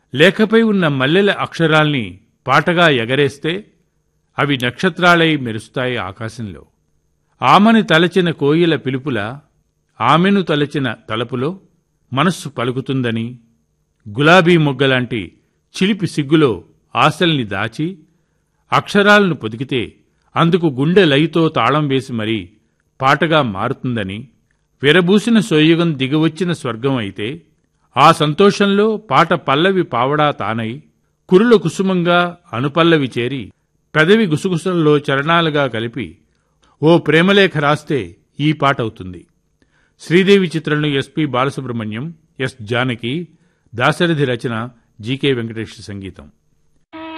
లేఖపై ఉన్న మల్లెల అక్షరాల్ని పాటగా ఎగరేస్తే అవి నక్షత్రాలై మెరుస్తాయి ఆకాశంలో ఆమెను తలచిన కోయిల పిలుపుల ఆమెను తలచిన తలపులో మనస్సు పలుకుతుందని గులాబీ మొగ్గలాంటి చిలిపి సిగ్గులో ఆశల్ని దాచి అక్షరాలను పొదికితే అందుకు గుండె లయితో తాళం వేసి మరీ పాటగా మారుతుందని విరబూసిన సోయుగం దిగివచ్చిన స్వర్గం అయితే ఆ సంతోషంలో పాట పల్లవి పావడా తానై కురుల కుసుమంగా అనుపల్లవి చేరి పెదవి గుసగుసల్లో చరణాలుగా కలిపి ఓ ప్రేమలేఖ రాస్తే ఈ పాట అవుతుంది శ్రీదేవి చిత్రంలో ఎస్పి బాలసుబ్రహ్మణ్యం ఎస్ జానకి దాశరథి రచన జీకే వెంకటేష్ సంగీతం